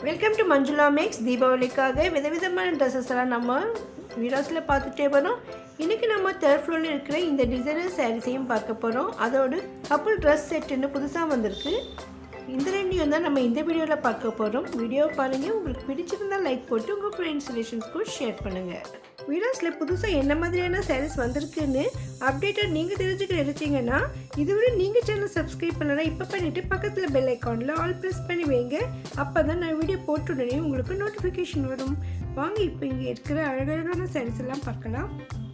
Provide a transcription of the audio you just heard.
welcome to Manjula maths தீபாவளிக்காக விதவிதமான dresses எல்லாம் நம்ம வீடியோஸில் பார்த்துட்டே வரோம் இன்றைக்கி நம்ம தேர்ட் ஃப்ளோரில் இருக்கிற இந்த டிசைனர் சாரீஸையும் பார்க்க போகிறோம் அதோடு கப்புள் ட்ரெஸ் செட்டுன்னு புதுசாக வந்திருக்கு இந்த ரெண்டையும் தான் நம்ம இந்த வீடியோவில் பார்க்க போகிறோம் வீடியோ பாருங்கள் உங்களுக்கு பிடிச்சிருந்தால் லைக் போட்டு உங்கள் ஃப்ரெண்ட்ஸ் ரிலேஷன்ஸ்க்கும் ஷேர் பண்ணுங்கள் வீடியோஸில் புதுசாக என்ன மாதிரியான சாரீஸ் வந்திருக்குன்னு அப்டேட்டட் நீங்கள் தெரிஞ்சுக்க நினைச்சீங்கன்னா இதுவரை நீங்கள் சேனல் சப்ஸ்கிரைப் பண்ணலாம் இப்போ பண்ணிவிட்டு பக்கத்தில் பெல் ஐக்கானில் ஆல் ப்ரெஸ் பண்ணி வைங்க அப்போ தான் நான் வீடியோ போட்டுடனே உங்களுக்கு நோட்டிஃபிகேஷன் வரும் வாங்க இப்போ இங்கே இருக்கிற அழகழகான சாரீஸ் எல்லாம் பார்க்கலாம்